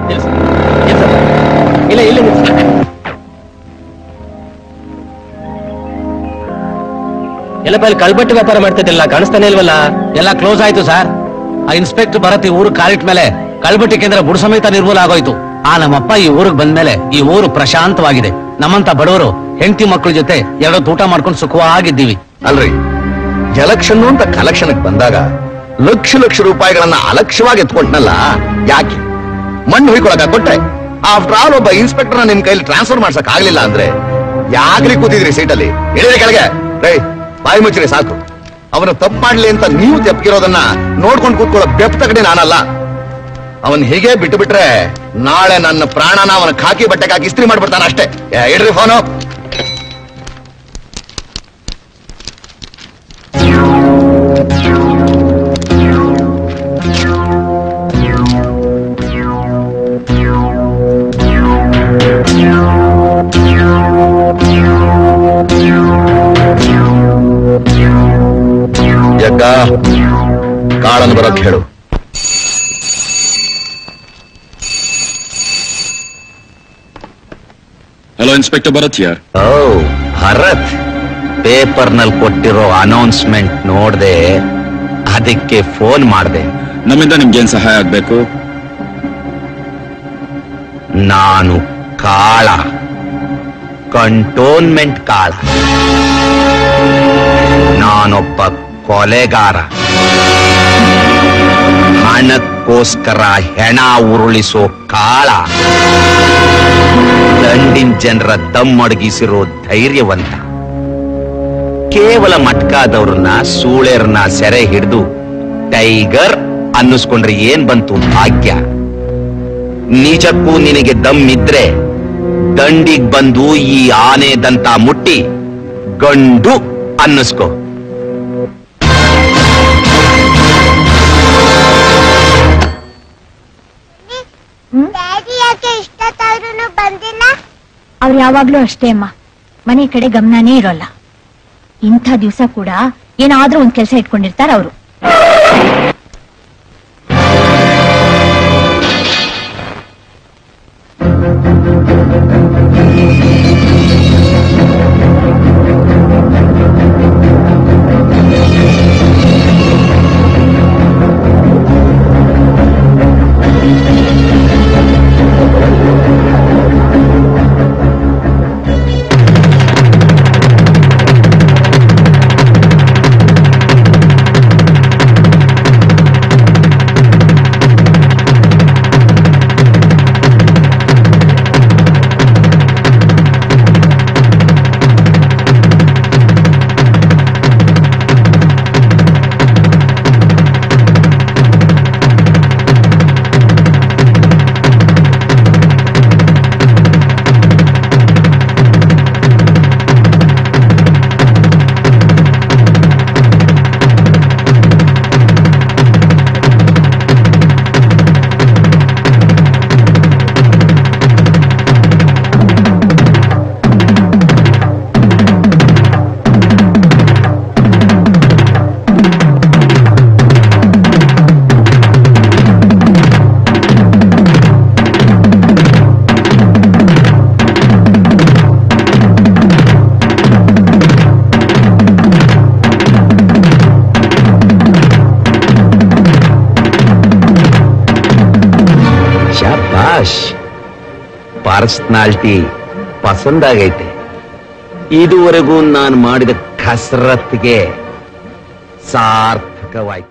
ಇಲ್ಲ ಇಲ್ಲ ಎಲ್ಲಪ್ಪ ಇಲ್ಲಿ ಕಳ್ಬಟ್ಟು ವ್ಯಾಪಾರ ಮಾಡ್ತಿದ್ದಿಲ್ಲ ಕಾಣಿಸ್ತಾನೆ ಇಲ್ವಲ್ಲ ಎಲ್ಲ ಕ್ಲೋಸ್ ಆಯ್ತು ಸರ್ ಆ ಇನ್ಸ್ಪೆಕ್ಟರ್ ಭರತ್ ಈ ಊರು ಕಾಲಿಟ್ ಮೇಲೆ ಕಳ್ಬಟ್ಟಿ ಕೇಂದ್ರ ಬುಡ ಸಮೇತ ನಿರ್ಮೂಲ ಆಗೋಯ್ತು ಆ ನಮ್ಮಪ್ಪ ಈ ಊರಿಗೆ ಬಂದ್ಮೇಲೆ ಈ ಊರು ಪ್ರಶಾಂತವಾಗಿದೆ ನಮ್ಮಂತ ಬಡವರು ಹೆಂಡತಿ ಮಕ್ಕಳ ಜೊತೆ ಎರಡು ಊಟ ಮಾಡ್ಕೊಂಡು ಸುಖವಾಗಿದ್ದೀವಿ ಅಲ್ರಿ ಎಲೆಕ್ಷನ್ ಅಂತ ಕಲೆಕ್ಷನ್ ಬಂದಾಗ ಲಕ್ಷ ಲಕ್ಷ ರೂಪಾಯಿಗಳನ್ನ ಅಲಕ್ಷ್ಯವಾಗಿ ಎತ್ಕೊಂಡ್ನಲ್ಲ ಯಾಕೆ ಮಣ್ಣು ಹುಯ್ಕೊಳಕ ಕೊಟ್ಟೆ ಆಫ್ಟರ್ ಆಲ್ ಒಬ್ಬ ಇನ್ಸ್ಪೆಕ್ಟರ್ ನಿಮ್ ಕೈಲಿ ಟ್ರಾನ್ಸ್ಫರ್ ಮಾಡ್ಸಕ್ ಆಗ್ಲಿಲ್ಲ ಅಂದ್ರೆ ಯಾಕ್ರಿ ಕೂತಿದ್ರಿ ಸೀಟಲ್ಲಿ ಇಳಿದ್ರೆ ಕೆಳಗೆ ರೇ ಬಾಯಿ ಮುಚ್ಚ್ರಿ ಸಾಕು ಅವನು ತಪ್ಪು ಮಾಡ್ಲಿ ಅಂತ ನೀವು ತೆಪ್ಪಗಿರೋದನ್ನ ನೋಡ್ಕೊಂಡು ಕೂತ್ಕೊಳ್ಳೋ ಬೆಪ್ಪ ತಗಡಿ ನಾನಲ್ಲ ಅವನ್ ಹೀಗೆ ಬಿಟ್ಟು ಬಿಟ್ರೆ ನಾಳೆ ನನ್ನ ಪ್ರಾಣನ ಅವನ ಖಾಕಿ ಬಟ್ಟೆಗೆ ಹಾಕಿ ಇಸ್ತ್ರಿ ಮಾಡ್ಬಿಡ್ತಾನ ಅಷ್ಟೇ ಏ, ಇಡ್ರಿ ಫೋನು ಯಕ್ಕ ಕಾಳನ್ನು ಬರಕ್ ಹೇಳು ಹಲೋ ಇನ್ಸ್ಪೆಕ್ಟರ್ ಭರತ್ ಯಾರ್ ಓ ಭರತ್ ಪೇಪರ್ ನಲ್ಲಿ ಕೊಟ್ಟಿರೋ ಅನೌನ್ಸ್ಮೆಂಟ್ ನೋಡ್ದೆ ಅದಕ್ಕೆ ಫೋನ್ ಮಾಡ್ದೆ ನಮ್ಮಿಂದ ನಿಮ್ಗೇನ್ ಸಹಾಯ ಆಗ್ಬೇಕು ನಾನು ಕಾಳ ಕಂಟೋನ್ಮೆಂಟ್ ಕಾಳ ನಾನೊಬ್ಬ ಕೊಲೆಗಾರ ಹಣಕ್ಕೋಸ್ಕರ ಹೆಣ ಉರುಳಿಸೋ ಕಾಳ ದಂಡಿನ ಜನರ ದಮ್ಮಡಗಿಸಿರೋ ಧೈರ್ಯವಂತ ಕೇವಲ ಮಟ್ಕಾದವ್ರನ್ನ ಸೂಳೆರ್ನ ಸೆರೆ ಹಿಡಿದು ಟೈಗರ್ ಅನ್ನಿಸ್ಕೊಂಡ್ರೆ ಏನ್ ಬಂತು ಭಾಗ್ಯ ನಿಜಕ್ಕೂ ನಿನಗೆ ದಮ್ ಇದ್ರೆ ದಂಡಿಗ್ ಬಂದು ಈ ಆನೆ ದಂತ ಮುಟ್ಟಿ ಗಂಡು ಅನ್ನಿಸ್ಕೋ ಡ್ಯಾಡಿ ಯಾಕೆ ಇಷ್ಟೊತ್ತಾದ್ರೂ ಬಂದಿಲ್ಲ ಅವ್ರು ಯಾವಾಗ್ಲೂ ಅಷ್ಟೇ ಅಮ್ಮ ಮನೆ ಕಡೆ ಗಮನನೇ ಇರೋಲ್ಲ ಇಂಥ ದಿವಸ ಕೂಡ ಏನಾದ್ರೂ ಒಂದ್ ಕೆಲಸ ಇಟ್ಕೊಂಡಿರ್ತಾರ ಅವರು ಶಾಬಾಷ್ ಪರ್ಸನಾಲಿಟಿ ಪಸಂದಾಗೈತೆ ಇದುವರೆಗೂ ನಾನು ಮಾಡಿದ ಕಸರತ್ಗೆ ಸಾರ್ಥಕವಾಯ್ತು